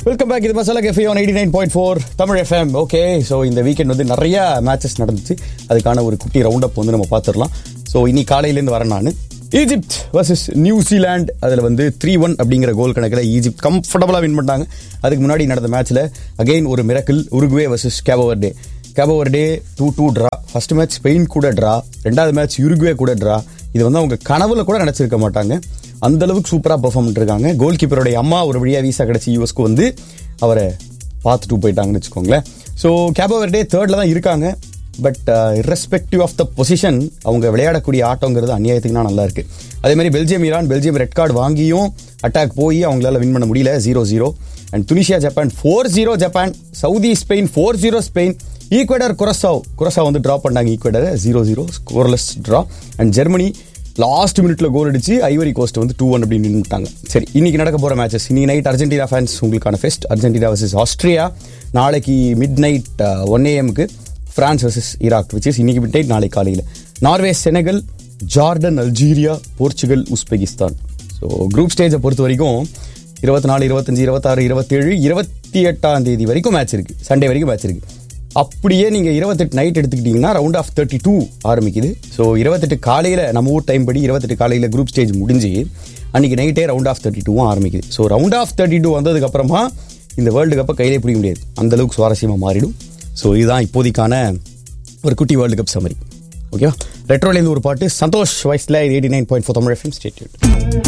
welcome back இது Masala Cafe on eighty nine point four Tamil FM okay so இந்த weekend வந்து நிறைய மேட்சஸ் நடந்துச்சு அதுக்கான ஒரு குட்டி ரவுண்ட் அப் வந்து நம்ம பார்த்துடலாம் ஸோ இனி காலையிலேருந்து வரேன் நான் ஈஜிப்ட் வர்சஸ் நியூசிலாந்து அதில் வந்து த்ரீ ஒன் அப்படிங்கிற கோல் கணக்கில் ஈஜிப்ட் கம்ஃபர்டபுளாக வின் பண்ணாங்க அதுக்கு முன்னாடி நடந்த மேட்ச்சில் அகைன் ஒரு miracle Uruguay versus Cape Verde Cape Verde two two draw first match Spain கூட ட்ரா ரெண்டாவது மேட்ச் யுருகுவே கூட ட்ரா இது வந்து அவங்க கனவுல கூட நினச்சிருக்க மாட்டாங்க அந்த அளவுக்கு சூப்பராக பெர்ஃபார்ம் பண்ணிருக்காங்க கோல் கீப்பருடைய அம்மா ஒரு வழியாக வீசா கிடச்சி யூஎஸ்க்கு வந்து அவரை பார்த்துட்டு போயிட்டாங்கன்னு வச்சுக்கோங்களேன் ஸோ கேபோவர்டே தேர்டில் தான் இருக்காங்க but irrespective of the position அவங்க விளையாடக்கூடிய ஆட்டங்கிறது அநியாயத்துக்குனா நல்லா இருக்கு அதே மாதிரி Belgium Iran Belgium red card வாங்கியும் அட்டாக் போய் அவங்களால வின் பண்ண முடியல zero zero and Tunisia Japan four zero Japan Saudi Spain four zero Spain Ecuador Curaçao Curaçao வந்து ட்ரா பண்ணாங்க Ecuador zero zero scoreless draw and Germany last மினிட்ல goal அடிச்சு Ivory Coast வந்து டூ ஒன் அப்படின்னு நின்றுட்டாங்க சரி இன்னைக்கு நடக்க போற மேட்சஸ் இன்னைக்கு நைட் அர்ஜென்டினா ஃபேன்ஸ் உங்களுக்கான ஃபெஸ்ட் அர்ஜென்டினா வர்சஸ் ஆஸ்திரியா நாளைக்கு மிட் நைட் ஒன் ஏஎம்க்கு France versus Iraq which is இன்னைக்கு மிட் நைட் நாளைக்கு காலையில் Norway Senegal Jordan Algeria Portugal Uzbekistan so group ஸ்டேஜை பொறுத்த வரைக்கும் இருபத்தி நாலு இருபத்தஞ்சு இருபத்தாறு இருபத்தேழு இருபத்தி எட்டாம் தேதி வரைக்கும் மேட்ச் இருக்கு சண்டே வரைக்கும் மேட்ச் இருக்கு அப்படியே நீங்கள் இருபத்தெட்டு நைட் எடுத்துக்கிட்டிங்கன்னா ரவுண்ட் ஆஃப் தேர்ட்டி டூ ஆரம்பிக்குது ஸோ இருபத்தெட்டு காலையில் நம்ம ஊர் டைம் படி இருபத்தெட்டு காலையில் குரூப் ஸ்டேஜ் முடிஞ்சு அன்றைக்கி நைட்டே ரவுண்ட் ஆஃப் தேர்ட்டி டூவும் ஆரம்பிக்குது so round of thirty two வந்ததுக்கப்புறமா இந்த வேர்ல்டு கப்பை கையிலே பிடிக்க முடியாது அந்த அளவுக்கு சுவாரஸ்யமாக மாறிடும் ஸோ இதுதான் இப்போதைக்கான ஒரு குட்டி வேர்ல்டு கப் சமரி ஓகேவா ரெட்ரோலேருந்து ஒரு பாட்டு சந்தோஷ் வயசில் eighty nine point four Tamil FM ஸ்டேட்யூட்